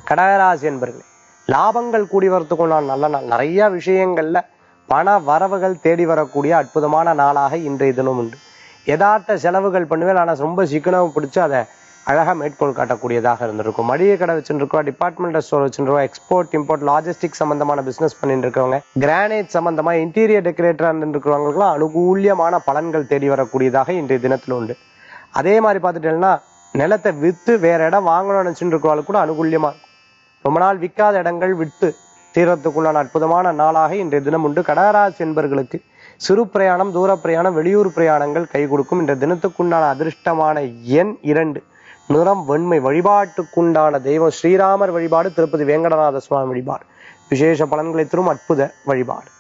கடகராசி என்பர்களே லாபங்கள் கூடி வரத்துக்கு நான் நல்ல நாள் நிறைய விஷயங்கள்ல பண வரவுகள் தேடி வரக்கூடிய அற்புதமான நாளாக இன்றைய தினம் உண்டு யதார்த்த செலவுகள் பண்ணுவேன் ஆனால் ரொம்ப சிக்கனவு பிடிச்சு அதை அழகா மேற்கோள் காட்டக்கூடியதாக இருந்திருக்கும் மளிகை கடை வச்சுருக்கோம் டிபார்ட்மெண்டல் ஸ்டோர் வச்சுருக்கோம் எக்ஸ்போர்ட் இம்போர்ட் லாஜிஸ்டிக் சம்பந்தமான பிசினஸ் பண்ணிட்டு இருக்கவங்க கிரானைட் சம்பந்தமா இன்டீரியர் டெக்கரேட்டரா இருக்கிறவங்களுக்குலாம் அனுகூல்யமான பலன்கள் தேடி வரக்கூடியதாக இன்றைய தினத்தில் உண்டு அதே மாதிரி பார்த்துட்டேன்னா நிலத்தை வித்து வேற இடம் வாங்கணும்னு நினைச்சுட்டு இருக்கிறவங்களுக்கு கூட அனுகூல்யமா இருக்கும் ரொம்ப நாள் விற்காத இடங்கள் விட்டு தீரத்துக்குள்ளான அற்புதமான நாளாக இன்றைய தினம் உண்டு கடகராசி என்பர்களுக்கு சிறு பிரயாணம் தூர பிரயாணம் வெளியூர் பிரயாணங்கள் கை கொடுக்கும் இன்றைய தினத்துக்குண்டான அதிர்ஷ்டமான எண் இரண்டு நிறம் வெண்மை வழிபாட்டுக்குண்டான தெய்வம் ஸ்ரீராமர் வழிபாடு திருப்பதி வேங்கடநாத சுவாமி வழிபாடு விசேஷ பலன்களை தரும் அற்புத வழிபாடு